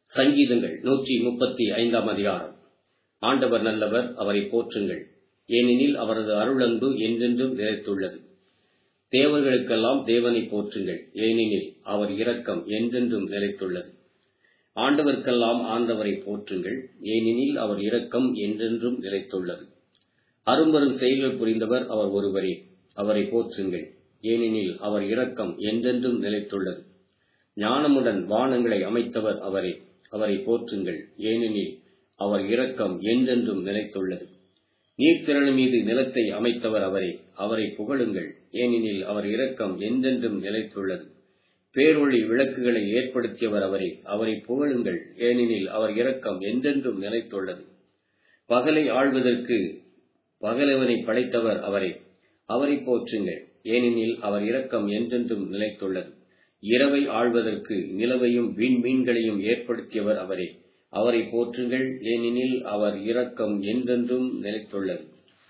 சங்கீதங்கள் நூற்றி முப்பத்தி ஐந்தாம் அதிகாரம் ஆண்டவர் நல்லவர் அவரை போற்றுங்கள் ஏனெனில் அவரது அருளன்பு என்றென்றும் நிலைத்துள்ளது தேவர்களுக்கெல்லாம் தேவனை போற்றுங்கள் ஏனெனில் அவர் இரக்கம் என்றென்றும் நிலைத்துள்ளது ஆண்டவர்க்கெல்லாம் ஆண்டவரை போற்றுங்கள் ஏனெனில் அவர் இரக்கம் என்றென்றும் நிலைத்துள்ளது அரும்பெரும் செயல்கள் புரிந்தவர் அவர் ஒருவரே அவரை போற்றுங்கள் ஏனெனில் அவர் இரக்கம் என்றென்றும் நிலைத்துள்ளது ஞானமுடன் வானங்களை அமைத்தவர் அவரே அவரை போற்றுங்கள் ஏனெனில் அவர் இரக்கம் என்றென்றும் நிலைத்துள்ளது நீர்த்திரள் மீது நிலத்தை அமைத்தவர் அவரே அவரை புகழுங்கள் ஏனெனில் அவர் இரக்கம் என்றென்றும் நிலைத்துள்ளது பேரொளி விளக்குகளை ஏற்படுத்தியவர் அவரே அவரை புகழுங்கள் ஏனெனில் அவர் இரக்கம் என்றென்றும் நிலைத்துள்ளது பகலை ஆள்வதற்கு பகலவனை படைத்தவர் அவரே அவரை போற்றுங்கள் ஏனெனில் அவர் இரக்கம் என்றென்றும் நிலைத்துள்ளது இரவை ஆள்வதற்கு நிலவையும் விண்மீன்களையும் ஏற்படுத்தியவர் அவரே அவரை போற்றுங்கள் ஏனெனில் அவர் இரக்கம் என்றென்றும் நிலைத்துள்ளது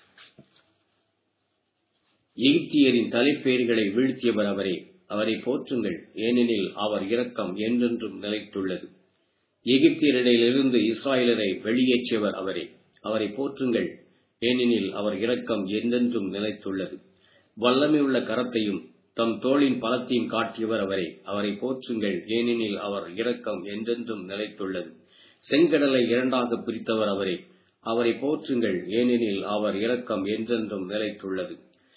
எகிப்தியரின் தலைப்பேர்களை வீழ்த்தியவர் அவரே அவரை போற்றுங்கள் ஏனெனில் அவர் இரக்கம் என்றென்றும் நிலைத்துள்ளது எகிப்தியரிடையிலிருந்து இஸ்ராயலரை வெளியேற்றியவர் அவரே அவரை போற்றுங்கள் ஏனெனில் அவர் இரக்கம் என்றென்றும் நிலைத்துள்ளது வல்லமையுள்ள கரத்தையும் தம் தோளின் பலத்தையும் காட்டியவர் அவரே அவரை போற்றுங்கள் ஏனெனில் அவர் இரக்கம் என்றென்றும் நிலைத்துள்ளது செங்கடலை இரண்டாக பிரித்தவர் அவரே அவரை போற்றுங்கள் ஏனெனில் அவர் இரக்கம் என்றென்றும் நிலைத்துள்ளது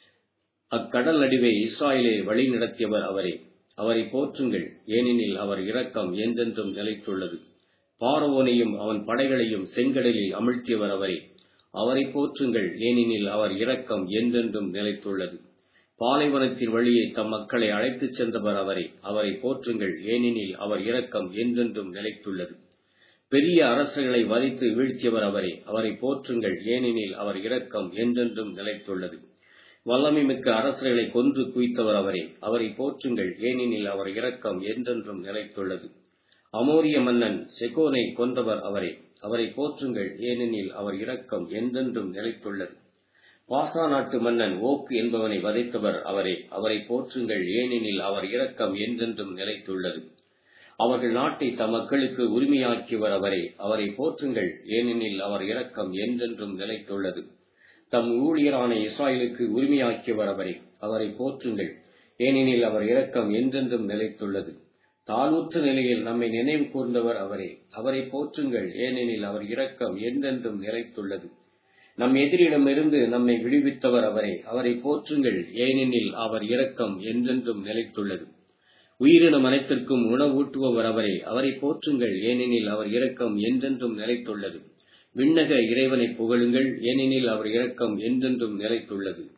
அக்கடல் நடுவே இஸ்ராயலை வழி நடத்தியவர் அவரே அவரை போற்றுங்கள் ஏனெனில் அவர் இரக்கம் என்றென்றும் நிலைத்துள்ளது பார்வோனையும் அவன் படைகளையும் செங்கடலில் அமிழ்த்தியவர் அவரே அவரை போற்றுங்கள் ஏனெனில் அவர் இரக்கம் என்றென்றும் நிலைத்துள்ளது பாலைவனத்தின் வழியே தம் மக்களை அழைத்துச் சென்றவர் அவரே அவரை போற்றுங்கள் ஏனெனில் அவர் இரக்கம் என்றென்றும் நிலைத்துள்ளது பெரிய அரசுகளை வதைத்து வீழ்த்தியவர் அவரே அவரை போற்றுங்கள் ஏனெனில் அவர் இரக்கம் என்றென்றும் நிலைத்துள்ளது வல்லமை மிக்க அரசர்களை கொன்று குவித்தவர் அவரே அவரை போற்றுங்கள் ஏனெனில் அவர் இரக்கம் என்றென்றும் நிலைத்துள்ளது அமோரிய மன்னன் செகோனை கொன்றவர் அவரே அவரை போற்றுங்கள் ஏனெனில் அவர் இரக்கம் என்றென்றும் நிலைத்துள்ளது பாசா நாட்டு மன்னன் ஓக்கு என்பவனை வதைத்தவர் அவரே அவரை போற்றுங்கள் ஏனெனில் அவர் இரக்கம் என்றென்றும் நிலைத்துள்ளது அவர்கள் நாட்டை தம் மக்களுக்கு உரிமையாக்கியவர் அவரே அவரை போற்றுங்கள் ஏனெனில் அவர் இரக்கம் என்றென்றும் நிலைத்துள்ளது தம் ஊழியரான இஸ்ராயலுக்கு உரிமையாக்கியவர் அவரே அவரை போற்றுங்கள் ஏனெனில் அவர் இரக்கம் என்றென்றும் நிலைத்துள்ளது தாழ்வுற்ற நிலையில் நம்மை நினைவு கூர்ந்தவர் அவரே அவரை போற்றுங்கள் ஏனெனில் அவர் இரக்கம் என்றென்றும் நிலைத்துள்ளது நம் எதிரிடமிருந்து நம்மை விடுவித்தவர் அவரே அவரை போற்றுங்கள் ஏனெனில் அவர் இரக்கம் என்றென்றும் நிலைத்துள்ளது உயிரினம் அனைத்திற்கும் உணவூட்டுபவர் அவரே அவரை போற்றுங்கள் ஏனெனில் அவர் இரக்கம் என்றென்றும் நிலைத்துள்ளது விண்ணக இறைவனை புகழுங்கள் ஏனெனில் அவர் இரக்கம் என்றென்றும் நிலைத்துள்ளது